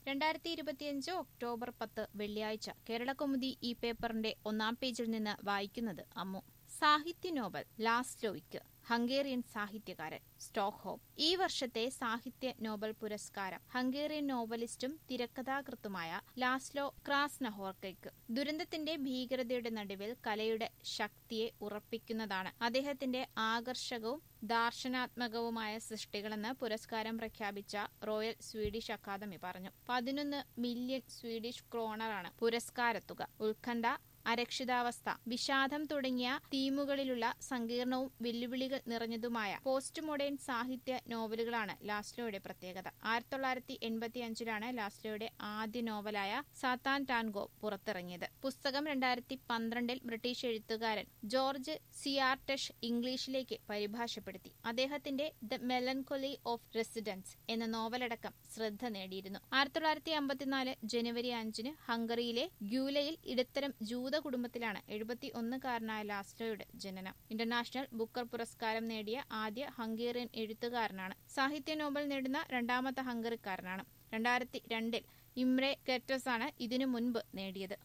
രണ്ടായിരത്തി ഇരുപത്തിയഞ്ച് ഒക്ടോബർ പത്ത് വെള്ളിയാഴ്ച കേരളകൗമുദി ഈ പേപ്പറിന്റെ ഒന്നാം പേജിൽ നിന്ന് വായിക്കുന്നത് അമ്മു സാഹിത്യ നോവൽ ലാസ്ലോയ്ക്ക് ഹംഗേറിയൻ സാഹിത്യകാരൻ സ്റ്റോക്ക്ഹോം ഈ വർഷത്തെ സാഹിത്യ നോബൽ പുരസ്കാരം ഹംഗേറിയൻ നോവലിസ്റ്റും തിരക്കഥാകൃത്തുമായ ലാസ്ലോ ക്രാസ്നഹോർക്കയ്ക്ക് ദുരന്തത്തിന്റെ ഭീകരതയുടെ നടുവിൽ കലയുടെ ശക്തിയെ ഉറപ്പിക്കുന്നതാണ് അദ്ദേഹത്തിന്റെ ആകർഷകവും ദാർശനാത്മകവുമായ സൃഷ്ടികളെന്ന് പുരസ്കാരം പ്രഖ്യാപിച്ച റോയൽ സ്വീഡിഷ് അക്കാദമി പറഞ്ഞു പതിനൊന്ന് മില്യൺ സ്വീഡിഷ് ക്രോണറാണ് പുരസ്കാരത്തുക ഉത്കണ്ഠ അരക്ഷിതാവസ്ഥ വിഷാദം തുടങ്ങിയ തീമുകളിലുള്ള സങ്കീർണവും വെല്ലുവിളികൾ നിറഞ്ഞതുമായ പോസ്റ്റ് മോഡേൺ സാഹിത്യ നോവലുകളാണ് ലാസ്ലോയുടെ പ്രത്യേകത ആയിരത്തി തൊള്ളായിരത്തി എൺപത്തി അഞ്ചിലാണ് ലാസ്ലോയുടെ ആദ്യ നോവലായ സാത്താൻ ടാൻഗോ പുറത്തിറങ്ങിയത് പുസ്തകം രണ്ടായിരത്തി പന്ത്രണ്ടിൽ ബ്രിട്ടീഷ് എഴുത്തുകാരൻ ജോർജ് സിയാർട്ടഷ് ഇംഗ്ലീഷിലേക്ക് പരിഭാഷപ്പെടുത്തി അദ്ദേഹത്തിന്റെ ദ മെലൻകൊലി ഓഫ് റെസിഡൻസ് എന്ന നോവലടക്കം ശ്രദ്ധ നേടിയിരുന്നു ആയിരത്തി തൊള്ളായിരത്തി അമ്പത്തിനാല് ജനുവരി അഞ്ചിന് ഹംഗറിയിലെ ഗ്യൂലയിൽ ഇടത്തരം ജൂത കുടുംബത്തിലാണ് എഴുപത്തി ഒന്നുകാരനായ ലാസ്ലോയുടെ ജനനം ഇന്റർനാഷണൽ ബുക്കർ പുരസ്കാരം നേടിയ ആദ്യ ഹംഗേറിയൻ എഴുത്തുകാരനാണ് സാഹിത്യ നോബൽ നേടുന്ന രണ്ടാമത്തെ ഹംഗറിക്കാരനാണ് രണ്ടായിരത്തി രണ്ടിൽ ഇമ്രെ കെറ്റസാണ് ഇതിനു മുൻപ് നേടിയത്